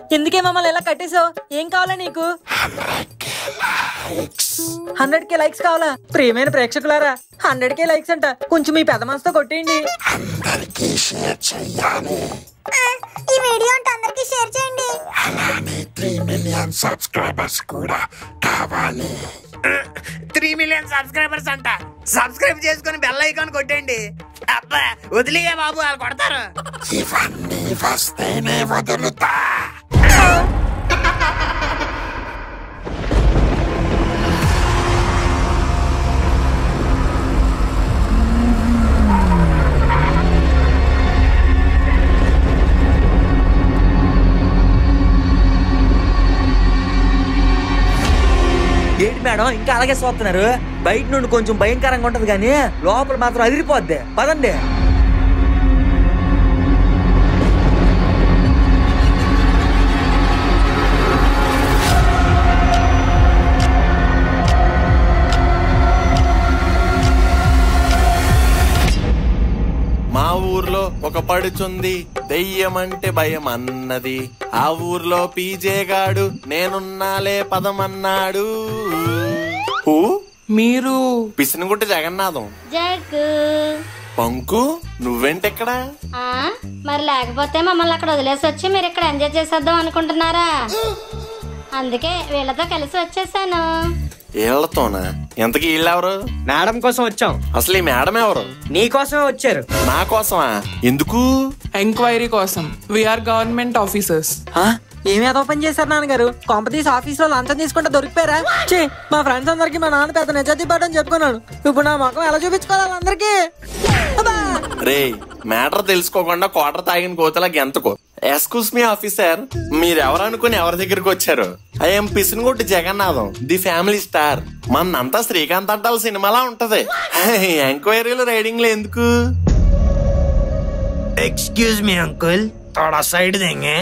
ఎందుకే మమ్మల్ని ఎలా కట్టేసావు ఏం కావాలా నీకు హండ్రెడ్ కే లైక్స్ కావాలా ప్రియమైన ప్రేక్షకులారా హండ్రెడ్ కే లైక్స్ అంట కొంచెం మీ పెద్ద మనసుతో కొట్టేయండి అందరికీ షేర్ చెయ్యాలి ఈ వీడియో అంటే అందరికీ షేర్ చేయండి అలానే త్రీ మిలియన్ సబ్స్క్రైబర్స్ కూడా కావాలి త్రీ మిలియన్ సబ్స్క్రైబర్స్ అంట సబ్స్క్రైబ్ చేసుకుని బెల్ ఐకాన్ కొట్టండి అబ్బా వదిలేయే బాబు వాళ్ళు కొడతారు ఇవన్నీ వస్తేనే వదులుతా ఏంటి మేడం ఇంకా అలాగే చూస్తున్నారు బయట నుండి కొంచెం భయంకరంగా ఉంటది కానీ లోపల మాత్రం అదిరిపోద్ది పదండి మా ఊర్లో ఒక పడుచుంది దెయ్యమంటే భయం అన్నది ఆ ఊర్లో పీజే గాడు నేనున్నాలే పదమన్నాడు ఊ, మీరు పిసినగుట్ట జగన్నాథం జగ్గు పంకు నువ్వేంటెక్కడా ఆ, మరి లేకపోతే మమ్మల్ని అక్కడ వదిలేసి వచ్చి మీరు ఇక్కడ ఎంజాయ్ చేసేద్దాం అనుకుంటున్నారా అందుకే వీళ్ళతో కలిసి వచ్చేసాను వీళ్ళతోనా ఎంతకి వీళ్ళెవరు మేడం కోసం వచ్చాం అసలు ఈ మేడం ఎవరు నీ కోసమే వచ్చారు నా కోసమా ఎందుకు ఎంక్వైరీ కోసం వీఆర్ గవర్నమెంట్ ఆఫీసర్స్ ఆ? ఏమి ఏదో పని చేశారు నాన్నగారు కొంపతీసి ఆఫీస్ లో లంచం తీసుకుంటే దొరికిపోయారా చే మా ఫ్రెండ్స్ అందరికి మా నాన్న పెద్ద నిజాతి పాఠం చెప్పుకున్నాను ఇప్పుడు నా ముఖం ఎలా చూపించుకోవాలి వాళ్ళందరికీ అబ్బా! రే మ్యాటర్ తెలుసుకోకుండా కోటర్ తాగిన కోతలా గెంతకో ఎస్కూస్ మీ ఆఫీసర్ మీరెవరు అనుకుని ఎవరి దగ్గరికి వచ్చారు ఐఎమ్ పిసినగుట్టి జగన్నాథం ది ఫ్యామిలీ స్టార్ మనంతా శ్రీకాంత్ అంటాల సినిమాలా ఉంటది ఎంక్వైరీలు రైడింగ్ లో ఎందుకు एक्सक्यूज मी अंकल थोड़ा साइड देंगे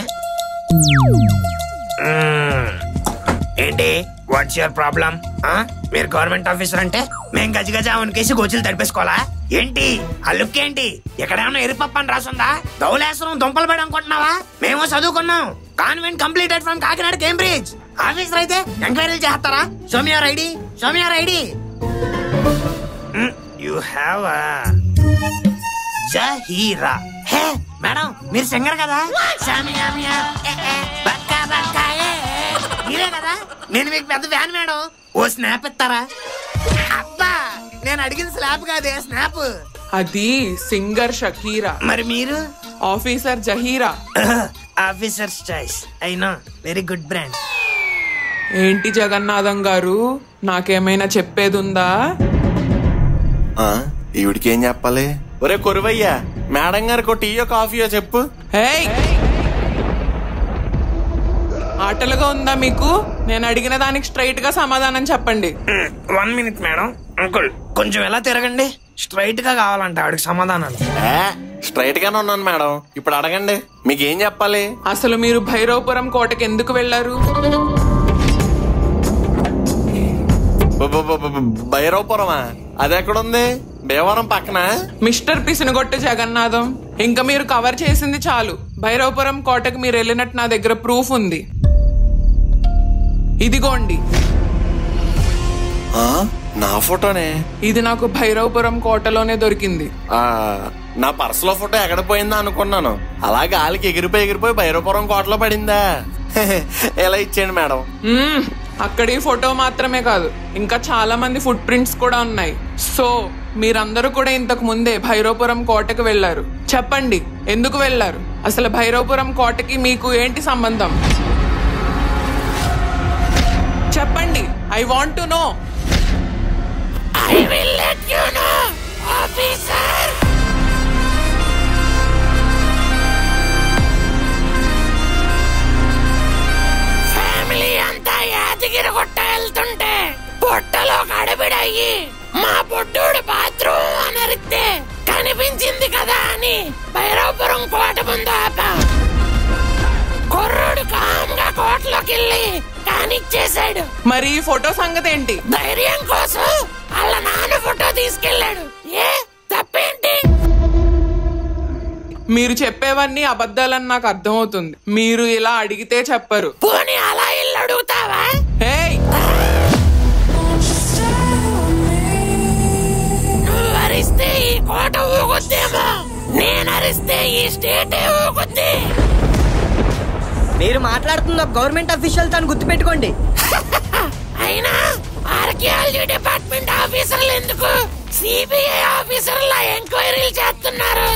ఏంటి వాట్స్ యువర్ ప్రాబ్లం మీరు గవర్నమెంట్ ఆఫీసర్ అంటే మేము గజ గజ ఉనికేసి గోచులు తడిపేసుకోవాలా ఏంటి ఆ లుక్ ఏంటి ఎక్కడేమన్నా ఎరుపప్పు అని రాసుందా ధౌలేశ్వరం దుంపలు పడి అనుకుంటున్నావా మేము చదువుకున్నాం convent completed from Kakinada Cambridge officer అయితే ఎంక్వైరీలు చేస్తారా show me your ID show me your ID you have Zaheera hey madam మీరు సింగర్ కదా సామియా మియా, ఏ, ఏ, బక్కా బక్కా, ఏ, ఏ. మీరే కదా నేను మీకు పెద్ద ఫ్యాన్ మేడం ఓ స్నాప్ ఇస్తారా అబ్బా నేను అడిగిన స్లాప్ కాదే స్నాప్ అది సింగర్ షకీరా మరి మీరు ఆఫీసర్ జహీరా ఆఫీసర్ చాయిస్ అయినా వెరీ గుడ్ బ్రాండ్ ఏంటి జగన్నాథం గారు నాకేమైనా చెప్పేదుందా ఆ, ఈవిడికి ఏం చెప్పాలి ఒరే కొరువయ్యా మేడం గారికి ఒక టీయో కాఫీయో చెప్పు హేయ్ ఆటలుగా ఉందా మీకు నేను అడిగిన దానికి స్ట్రైట్ గా సమాధానం చెప్పండి వన్ మినిట్ మేడం అంకుల్ కొంచెం ఎలా తిరగండి స్ట్రైట్ గా కావాలంట ఆవిడకి సమాధానాలు స్ట్రైట్ గానే ఉన్నాను మేడం ఇప్పుడు అడగండి మీకు ఏం చెప్పాలి అసలు మీరు భైరవపురం కోటకి ఎందుకు వెళ్లారు బ- బ- బ- బ- భైరవపురమా అది ఎక్కడుంది భీమవరం పక్కన మిస్టర్ పిసినగొట్టు జగన్నాథం ఇంకా మీరు కవర్ చేసింది చాలు భైరవపురం కోటకు మీరు వెళ్ళినట్టు నా దగ్గర ప్రూఫ్ ఉంది ఇదిగోండి ఆ, నా ఫోటోనే ఇది నాకు భైరవపురం కోటలోనే దొరికింది ఆ నా పర్సులో ఫోటో ఎక్కడ పోయిందా అనుకున్నాను అలా గాలికి ఎగిరిపోయి ఎగిరిపోయి భైరవపురం కోటలో పడిందా ఎలా ఇచ్చేయండి మేడం మ్మ్. అక్కడ ఈ ఫోటో మాత్రమే కాదు ఇంకా చాలా మంది ఫుట్ ప్రింట్స్ కూడా ఉన్నాయి సో మీరందరూ కూడా ఇంతకు ముందే భైరవపురం కోటకు వెళ్లారు చెప్పండి ఎందుకు వెళ్లారు అసలు భైరవపురం కోటకి మీకు ఏంటి సంబంధం చెప్పండి I want to know family అంతా యాదగిరి గుట్ట వెళ్తుంటే పొట్టలో గడబిడయ్యి మా బొడ్డోడు బాత్రూమ్ అనరిస్తే కనిపించింది కదా అని భైరవపురం కోట ముందు ఆపాం కుర్రోడు కామ్గా కోటలోకి వెళ్ళి కానిచ్చేశాడు మరి ఈ ఫోటో సంగతి ఏంటి ధైర్యం కోసం వాళ్ళ నాన్న ఫోటో తీసుకెళ్ళాడు ఏ తప్పేంటి మీరు చెప్పేవన్నీ అబద్ధాలని నాకు అర్థమవుతుంది మీరు ఇలా అడిగితే చెప్పరు పోనీ అలా ఇల్లు అడుగుతావా ఏయ్ నువ్వు అరిస్తే ఈ కోట ఊగుద్దేమో నేను అరిస్తే ఈ స్టేట్ ఊగుద్ది మీరు మాట్లాడుతున్న గవర్నమెంట్ అఫీషియల్ అని గుర్తుపెట్టుకోండి అయినా ఆర్కియాలజీ డిపార్ట్మెంట్ ఆఫీసర్లు ఎందుకు సిబిఐ ఆఫీసర్ల ఎంక్వైరీలు చేస్తున్నారు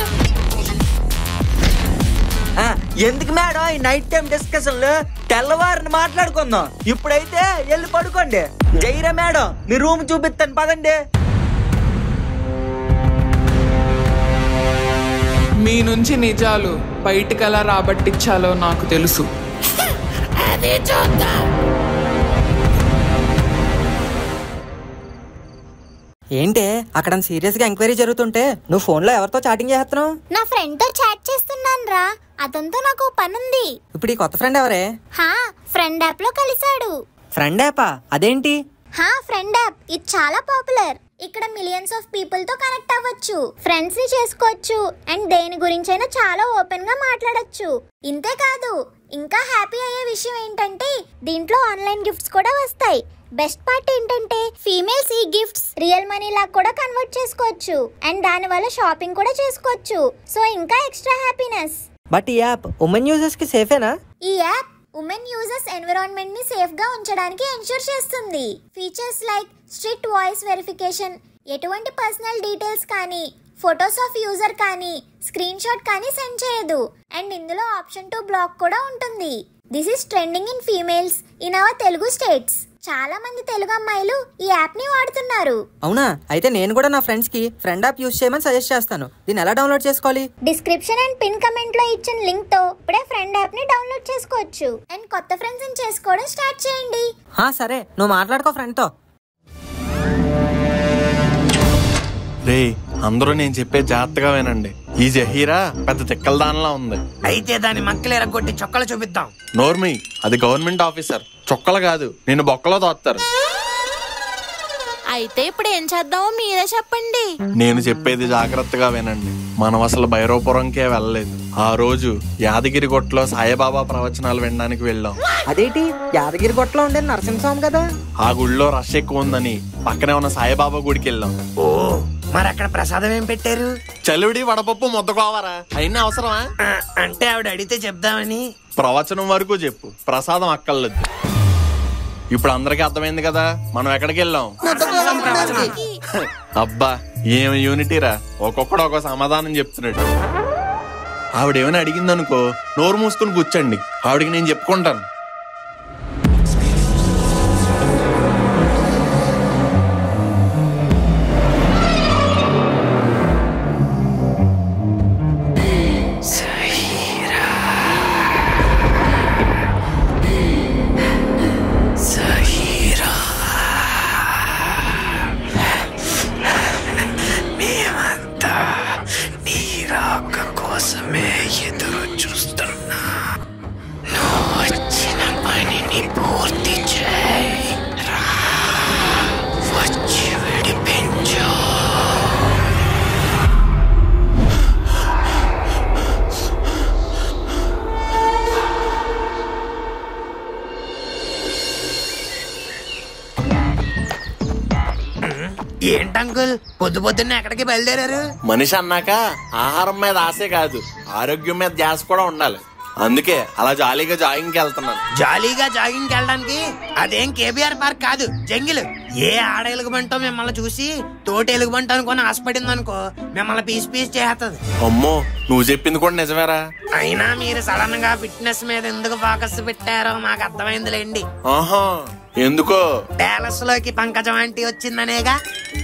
ఆ, ఎందుకు మేడం ఈ నైట్ టైం డిస్కషన్లు తెల్లవారిని మాట్లాడుకుందాం ఇప్పుడైతే వెళ్ళి పడుకోండి జైరా మేడం మీ రూమ్ చూపిస్తాను పదండి మీ నుంచి నిజాలు బయటికి ఎలా రాబట్టించాలో నాకు తెలుసు అది చూద్దాం ఏంటి అక్కడ సీరియస్ గా ఎంక్వైరీ జరుగుతుంటే నువ్వు ఫోన్ లో ఎవరితో చాటింగ్ చేస్తున్నావు నా ఫ్రెండ్ తో చాట్ చేస్తున్నాను రా అతనితో నాకు ఓ పనుంది ఇప్పుడు ఈ కొత్త ఫ్రెండ్ ఎవరే హా ఫ్రెండ్ యాప్ లో కలిశాడు ఫ్రెండ్ యాపా అదేంటి హా ఫ్రెండ్ యాప్ ఇది చాలా పాపులర్ ఇక్కడ మిలియన్స్ ఆఫ్ పీపుల్ తో కనెక్ట్ అవ్వచ్చు ఫ్రెండ్స్ ని చేసుకోవచ్చు అండ్ దేని గురించైనా చాలా ఓపెన్ గా మాట్లాడొచ్చు ఇంతే కాదు ఇంకా హ్యాపీ అయ్యే విషయం ఏంటంటే దీంట్లో ఆన్లైన్ గిఫ్ట్స్ కూడా వస్తాయి బెస్ట్ పార్ట్ ఏంటంటే ఫీమేల్స్ ఈ గిఫ్ట్స్ రియల్ మనీ లాగా కూడా కన్వర్ట్ చేసుకోవచ్చు అండ్ దాని వల్ల షాపింగ్ కూడా చేసుకోవచ్చు సో ఇంకా ఎక్స్ట్రా హ్యాపీనెస్ బట్ ఈ యాప్ ఉమెన్ యూజర్స్ కి సేఫేనా ఈ యాప్ ఉమెన్ యూజర్స్ ఎన్విరాన్మెంట్ ని సేఫ్ గా ఉంచడానికి ఎన్షూర్ చేస్తుంది features like strict voice verification ఎటువంటి పర్సనల్ డీటెయిల్స్ కానీ ఫొటోస్ ఆఫ్ యూజర్ కానీ స్క్రీన్ షాట్ కానీ సెండ్ చేయదు అండ్ ఇందులో ఆప్షన్ టు బ్లాక్ కూడా ఉంటుంది this is trending in females in our Telugu states చాలా మంది తెలుగు అమ్మాయిలు ఈ యాప్ ని వాడుతున్నారు అవునా అయితే నేను కూడా నా ఫ్రెండ్స్ కి ఫ్రెండ్ యాప్ యూజ్ చేయమని సజెస్ట్ చేస్తాను దీన్ని ఎలా డౌన్లోడ్ చేసుకోవాలి డిస్క్రిప్షన్ అండ్ పిన్ కమెంట్ లో ఇచ్చిన లింక్ తో ఇప్పుడే ఫ్రెండ్ యాప్ ని డౌన్లోడ్ చేసుకోవచ్చు అండ్ కొత్త ఫ్రెండ్స్ ని చేసుకోవడం స్టార్ట్ చేయండి హా సరే నువ్వు మాట్లాడుకో ఫ్రెండ్ తో రే అందరూ నేను చెప్పే జాగ్రత్తగా వినండి ఈ జహీరా పెద్ద తిక్కల దానిలా ఉంది అయితే దాని మక్కలు ఎరగొట్టి చొక్కలు చూపిద్దాం నోర్మి అది గవర్నమెంట్ ఆఫీసర్ చొక్కలు కాదు నేను బొక్కలో తోస్తారు అయితే ఇప్పుడు ఏం చేద్దామో మీరే చెప్పండి నేను చెప్పేది జాగ్రత్తగా వినండి మనం అసలు భైరవపురంకే వెళ్ళలేదు ఆ రోజు యాదగిరి గుట్టలో సాయిబాబా ప్రవచనాలు వినడానికి వెళ్ళాం అదేంటి యాదగిరి గుట్టలో ఉండే నరసింహస్వామి కదా ఆ గుడిలో రష్ ఎక్కువ ఉందని పక్కనే ఉన్న సాయిబాబా గుడికి వెళ్ళాం ఓ మరి అక్కడ ప్రసాదం ఏం పెట్టారు చలివిడి వడపప్పు ముద్దకోవరా అయినా అవసరమా ఆ, అంటే ఆవిడ అడిగితే చెప్దామని ప్రవచనం వరకు చెప్పు ప్రసాదం అక్కర్లేదు ఇప్పుడు అందరికీ అర్థమైంది కదా మనం ఎక్కడికి వెళ్ళాం అబ్బా ఏం యూనిటీరా ఒక్కొక్కడు ఒక సమాధానం చెప్తున్నాడు ఆవిడేమైనా అడిగింది అనుకో నోరు మూసుకుని కూర్చోండి ఆవిడకి నేను చెప్పుకుంటాను మేమంతా నీ రాక కోసమే ఎదురు చూస్తున్నా నువ్వు వచ్చిన పనిని పూర్తి చేయి రా. వచ్చి విడిపించు ఏంటంకుల్ పొద్దు పొద్దున్నే ఎక్కడికి బయలుదేరారు మనిషి అన్నాక ఆహారం మీద ఆశే కాదు ఆరోగ్యం మీద ధ్యాస కూడా ఉండాలి అందుకే అలా జాలీగా జాగింగ్కి వెళ్తున్నాను జాలీగా జాగింగ్ వెళ్ళడానికి అదేం కేబీఆర్ పార్క్ కాదు జంగిల్ ఏ ఆడ ఎలుగుబంటో మిమ్మల్ని చూసి తోటి ఎలుగుబంట అనుకుని ఆశపడింది అనుకో మిమ్మల్ని పీస్ పీస్ చేస్తుంది అమ్మో నువ్వు చెప్పింది కూడా నిజమేరా అయినా మీరు సడన్ గా ఫిట్నెస్ మీద ఎందుకు ఫోకస్ పెట్టారో మాకు అర్థమైందిలేండి ఆహా ఎందుకో ప్యాలెస్ లోకి పంకజం ఆంటీ వచ్చిందనేగా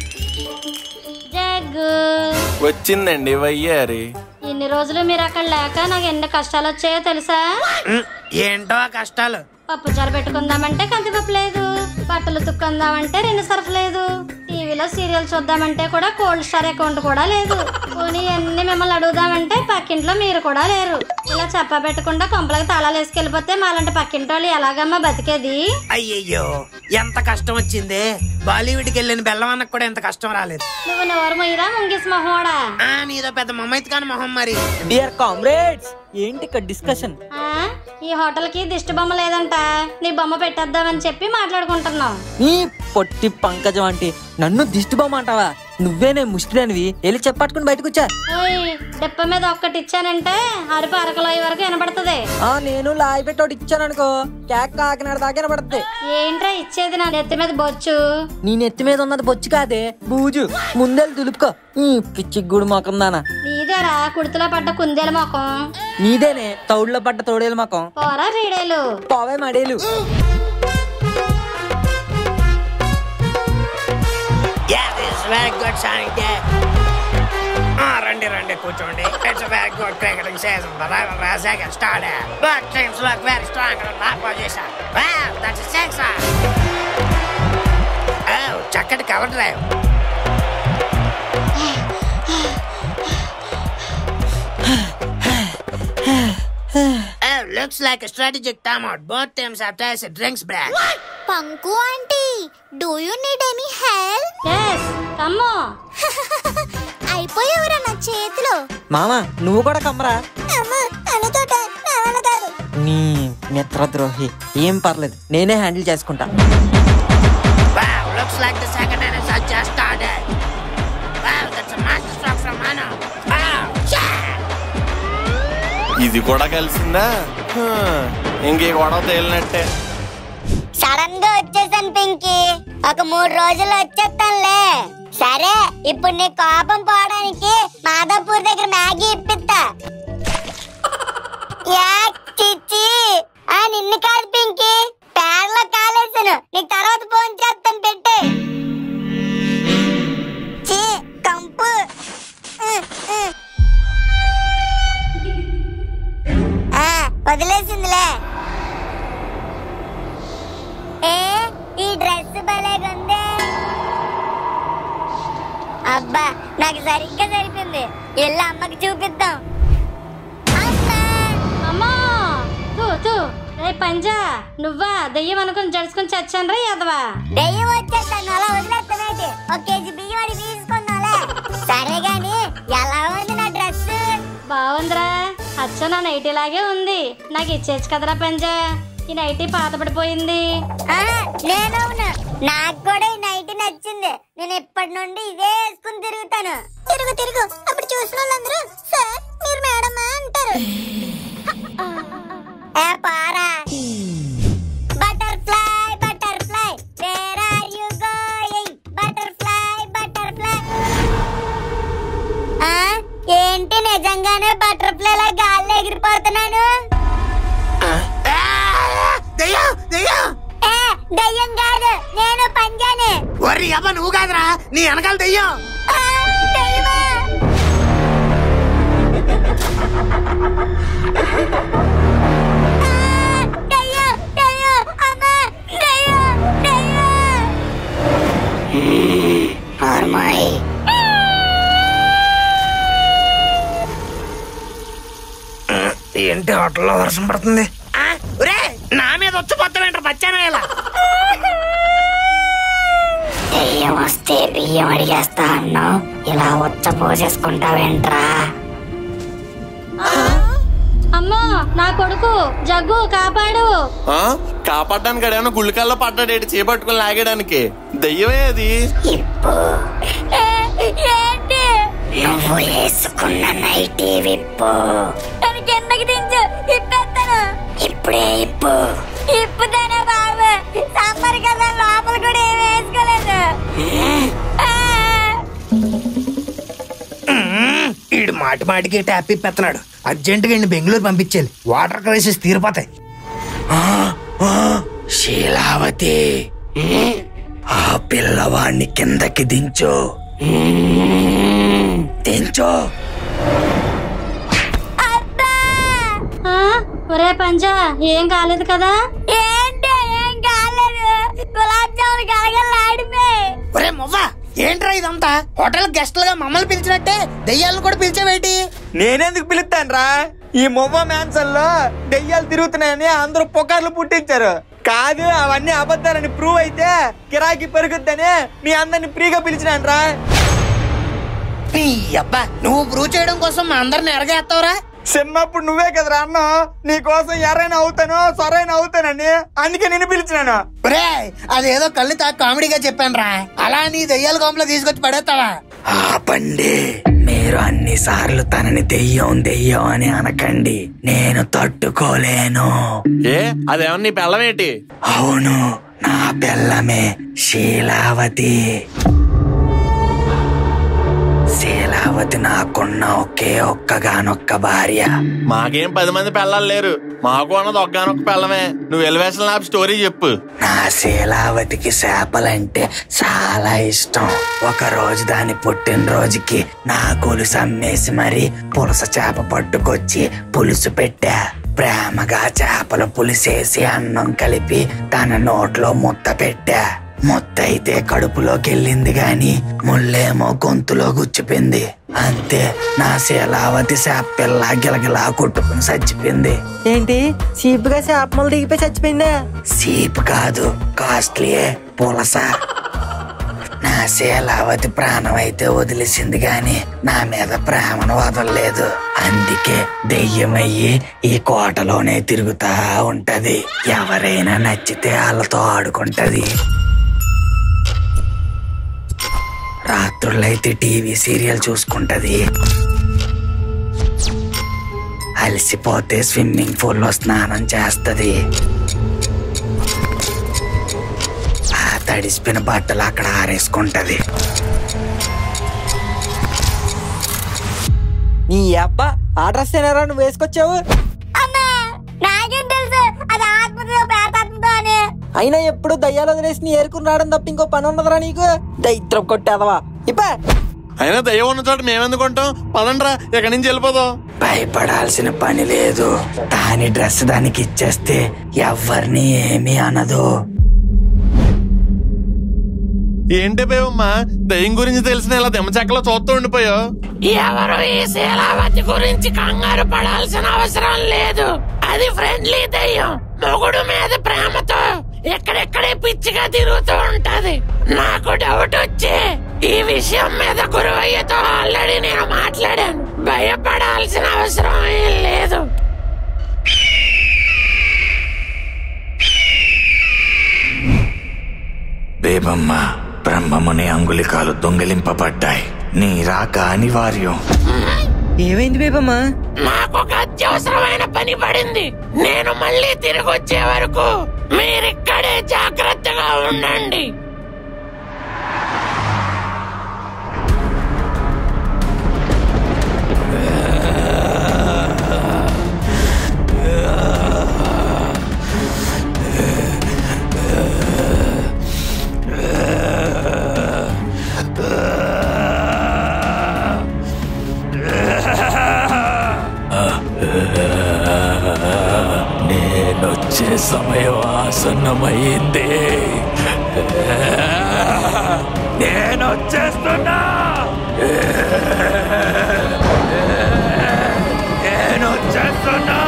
జగ్గు వచ్చిందండి వయ్యారి ఇన్ని రోజులు మీరు అక్కడ లేక నాకు ఎన్ని కష్టాలు వచ్చాయో తెలుసా ఉమ్, ఏంటో ఆ కష్టాలు పప్పు చారు పెట్టుకుందామంటే కందిపప్పు లేదు బట్టలు తుక్కుందామంటే రెండు సరుకు లేదు టీవీలో టీవీలో సీరియల్ చూద్దామంటే కూడా కోల్డ్ స్టార్ అకౌంట్ కూడా లేదు పోనీ అన్ని మిమ్మల్ని అడుగుదామంటే పక్కింట్లో మీరు కూడా లేరు ఇలా చెప్ప పెట్టకుండా కొంపలకి తాళాలు వేసుకెళ్ళిపోతే మాలాంటి పక్కింటి వాళ్ళు ఎలాగమ్మా బతికేది అయ్యయ్యో ఎంత కష్టం వచ్చింది బాలీవుడ్కి వెళ్ళిన బెల్లం అన్నకు కూడా ఎంత కష్టం రాలేదు నువ్వు నోరు మొయ్యరా ముంగిస్ మొహోడా ఆ నీదో పెద్ద మమ్మైత్ కాని మొహం మరి డియర్ కామ్రేడ్స్ ఏంటి ఇక్కడ డిస్కషన్ ఆ, ఈ హోటల్ కి దిష్టి బొమ్మ లేదంట నీ బొమ్మ పెట్టేద్దామని చెప్పి మాట్లాడుకుంటున్నాం నీ పొట్టి పంకజం అంటే నన్ను దిష్టి బొమ్మ అంటావా నువ్వేనే ముష్టిదానివి వెళ్ళి చెప్పట్టుకుని బయటకు వచ్చా ఓయ్ డెప్ప మీద ఒక్కటి ఇచ్చానంటే అరుపు అరకలోయ వరకు వినపడుతుంది ఆ నేను లాయి పెట్టోటి ఇచ్చాను అనుకో కేక్ కాకినాడ దాకా వినపడుతుంది ఏంట్రా ఇచ్చేది నా నెత్తి మీద బొచ్చు నీ నెత్తి మీద ఉన్నది బొచ్చు కాదే బూజు ముందెళ్ళి దులుపుకో ఈ పిచ్చి గుడి మొఖం దానా నీదేరా కుడితిలో పడ్డ కుందేల మొఖం నీదేనే తౌడులో పడ్డ తోడేలు మొఖం పోరా రీడేలు పోవే మడేలు వెరీ గుడ్ సాంగ్ రండి రండి కూర్చోండి it's very good cricketing season the rival second start but teams look very strong in నా position wow that's six oh చక్కటి cover drive Oh, looks like a strategic timeout. Both teams have tasted drinks break. పంకు aunty do you need any help yes కమ్ము అయిపోయావురా నా చేతిలో మామ నువ్వు కూడా కమ్మరా అమ్మా అనతోట నా వల్ల కాదు నీ మిత్రద్రోహి ఏం పర్లేదు నేనే హ్యాండిల్ చేసుకుంటా Wow, looks like the second innings has just started. Wow, that's a master stroke from Mano. Wow, yeah! ఇది కూడా కలిసిందా హ, ఇంక ఈ గొడవ తేలినట్టే సడన్ గా వచ్చేసాను పింకీ ఒక మూడు రోజులు వచ్చేస్తానులే సరే ఇప్పుడు నీ కోపం పోవడానికి మాధవపూర్ దగ్గర మ్యాగీ ఇప్పిస్తా యాక్ చిచ్చి ఆ నిన్ను కాదు పింకీ పేర్లో కాలేసాను నీకు తర్వాత ఫోన్ చేస్తాను పెట్టే చీ కంపు ఉ, ఉ. ఆ, వదిలేసిందిలే ఏ ఈ డ్రెస్ భలేగుంది అబ్బా నాకు సరిగ్గా సరిపోయింది వెళ్ళి అమ్మకి చూపిద్దాం అమ్మా! అమ్మా తూ తూ రే పంజా నువ్వా దెయ్యం అనుకుని జడుచుకుని చచ్చాను రా యాదవా దెయ్యం వచ్చేస్తాను అలా వదిలేస్తానేటి ఒక కేజీ బియ్యం అని తీసుకుందాంలే సరే గాని ఎలా ఉంది నా డ్రెస్ బాగుందిరా అచ్చ నా నైటీ లాగే ఉంది నాకు ఇచ్చేచ్చు కదరా పంజా ఈ నైటీ పాత పడిపోయింది నేనవును నాకు కూడా ఈ నైట్ నచ్చింది నేను ఇప్పటి నుండి ఇదే వేసుకుని తిరుగుతాను తిరుగు తిరుగు అప్పుడు చూసిన వాళ్ళందరూ సార్ మీరు మేడమా అంటారు ఏ పారా butterfly butterfly where are you going butterfly butterfly ఆ ఏంటి నిజంగానే బటర్ఫ్లై లా గాల్లో ఎగిరిపోతున్నాను దెయ్యం దెయ్యం ఏ దయ్యం కాదు నేను పంజానే ఒరి అవ్వ నువ్వు కాదురా నీ వెనకాల దెయ్యం ఆ, దయ్యమా? ఆ, దయ్యం, దయ్యం, అమ్మా, దయ్యం, దయ్యం. ఏంటి హోటల్లో వర్షం పడుతుంది ఆ, ఒరే నా మీద వచ్చి పొత్తమేంటారు పచ్చాను ఇలా దయ్యం వస్తే బియ్యం అడిగేస్తా అన్నావు ఇలా ఉచ్చ పోసేసుకుంటావేంట్రా అమ్మో నా కొడుకు జగ్గు కాపాడు ఆ? కాపాడడానికి అడేమన్నా గుళ్ళకల్లో పడ్డాడేటి చేపట్టుకుని లాగేయడానికి దయ్యమే అది ఏంటి నువ్వు వేసుకున్న నైటీ విప్పు నన్ను కిందకి దించు ఇప్పేస్తాను ఇప్పుడే ఇప్పు ఇప్పుతానే బాబు సమ్మర్ కదా లోపల కూడా ఏం వేసుకోలేదు ఆ! ఈడు మాటి మాటికి ట్యాప్ ఇప్పెత్తనాడు అర్జెంటుగా ఇండి బెంగళూరు పంపించాలి వాటర్ క్రైసిస్ తీరిపోతాయి ఆ, ఆ, శీలావతి ఆ పిల్లవాడిని కిందకి దించు దించో అబ్బా! ఆ, ఒరే పంజా ఏం కాలేదు కదా ఏంటి ఏం కాలేదు గులాబ్ జాములు గలగల ఆడిపోయి ఒరే మువ్వ ఏంట్రా ఇదంతా హోటల్ గెస్ట్లుగా మమ్మల్ని పిలిచినట్టే దెయ్యాలను కూడా పిలిచేవేటి నేనెందుకు పిలుస్తాను రా ఈ మొవ్వ మ్యాన్సల్లో దెయ్యాలు తిరుగుతున్నాయని అందరూ పుకార్లు పుట్టించారు కాదు అవన్నీ అబద్ధాలని ప్రూవ్ అయితే కిరాకి పెరుగుద్దని మీ అందరిని ఫ్రీగా పిలిచినాను రా నీ అబ్బా నువ్వు ప్రూవ్ చేయడం కోసం మా అందరిని ఎరగేస్తావురా చిన్నప్పుడు నువ్వే కదరా అన్న నీ కోసం ఎర్రైనా అవుతాను సరైన అవుతానని అందుకే నేను పిలిచినాను ఒరే అదేదో కళ్ళు తా కామెడీగా చెప్పాను రా అలా నీ దెయ్యాల కోంపలో తీసుకొచ్చి పడేస్తావా ఆపండి మీరు అన్ని సార్లు తనని దెయ్యం దెయ్యం అని అనకండి నేను తట్టుకోలేను ఏ అదేమన్నా నీ పెళ్ళమేంటి అవును నా పిల్లమే శీలావతి శీలావతి నాకున్న ఒకే ఒక్కగానొక్క భార్య మాకేం పది మంది పెళ్ళాలు లేరు మాకు అన్నది ఒక్కగానొక్క పెళ్ళమే నువ్వు ఎలివేషన్ ల్యాబ్ స్టోరీ చెప్పు నా శీలావతికి చేపలంటే చాలా ఇష్టం ఒక రోజు దాని పుట్టినరోజుకి నా గొలుసు అమ్మేసి మరి పులస చేప పట్టుకొచ్చి పులుసు పెట్టా ప్రేమగా చేపల పులిసేసి అన్నం కలిపి తన నోట్లో ముద్ద పెట్టా ముద్ద అయితే కడుపులోకి వెళ్ళింది గాని ముళ్ళేమో గొంతులో గుచ్చిపోయింది అంతే నా శీలావతి చేప గిలగిలా కొట్టుకుని చచ్చిపోయింది ఏంటి చీప్గా చేపమలు దిగిపోయి చచ్చిపోయిందా సీప్ కాదు కాస్ట్లీయే పులస నా శీలావతి ప్రాణం అయితే వదిలేసింది గాని నా మీద ప్రేమను వదలలేదు అందుకే దెయ్యమయ్యి ఈ కోటలోనే తిరుగుతా ఉంటది ఎవరైనా నచ్చితే వాళ్ళతో ఆడుకుంటది రాత్రులైతే టీవీ సీరియల్ చూసుకుంటది అలసిపోతే స్విమ్మింగ్ పూల్లో స్నానం చేస్తది ఆ తడిసిపోయిన బట్టలు అక్కడ ఆరేసుకుంటది నీ అబ్బా ఆ డ్రెస్ ఏనారా నువ్వు వేసుకొచ్చావు అమ్మా నాకేం తెలుసు అది ఆత్మతో పేతాత్మతో అని అయినా ఎప్పుడు దయ్యాలు వదిలేసి నీ ఏరుకుని రావడం తప్ప ఇంకో పని ఉండదురా నీకు దైత్రం కొట్టేదవా ఇప్పా అయినా దయ్యం ఉన్న చోట మేమెందుకుంటాం పదండ్రా ఎక్కడి నుంచి వెళ్ళిపోదాం భయపడాల్సిన పని లేదు దాని డ్రెస్ దానికి ఇచ్చేస్తే ఎవరిని ఏమీ అనదు ఏంటే బేవమ్మా దయ్యం గురించి తెలిసిన ఇలా దెమ్మ చెక్కలో చూస్తూ ఉండిపోయావు ఎవరు ఈ శీలావతి గురించి కంగారు పడాల్సిన అవసరం లేదు అది ఫ్రెండ్లీ దయ్యం మొగుడు మీద ప్రేమతో ఎక్కడెక్కడే పిచ్చిగా తిరుగుతూ ఉంటది నాకు డౌట్ వచ్చి ఈ విషయం మీద గురువయ్యతో ఆల్రెడీ నేను మాట్లాడాను భయపడాల్సిన అవసరం ఏం లేదు బేబమ్మ బ్రహ్మముని అంగుళికాలు దొంగిలింపబడ్డాయి నీ రాక అనివార్యం ఏమైంది బేబమ్మా నాకు ఒక అత్యవసరమైన పని పడింది నేను మళ్ళీ తిరిగి వచ్చే వరకు మీరిక్కడే జాగ్రత్తగా ఉండండి నేనొచ్చే సమయం ఆసన్నమైంది నేనొచ్చేస్తున్నా నేనొచ్చేస్తున్నా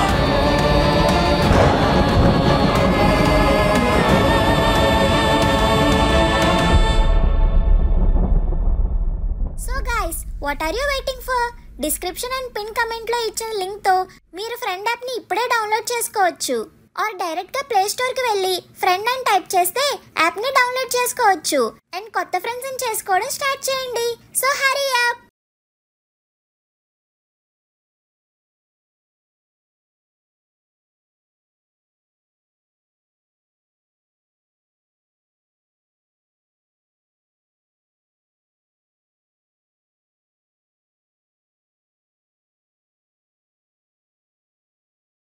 so guys what are you waiting for description and pin comment లో ఇచ్చిన లింక్ తో మీరు ఫ్రెండ్ యాప్ ని ఇప్పుడే డౌన్లోడ్ చేసుకోవచ్చు ఆర్ డైరెక్ట్ గా ప్లే స్టోర్ కి వెళ్ళి ఫ్రెండ్ అని టైప్ చేస్తే యాప్ ని డౌన్లోడ్ చేసుకోవచ్చు అండ్ కొత్త ఫ్రెండ్స్ చేసుకోవడం స్టార్ట్ చేయండి సో హరీ యాప్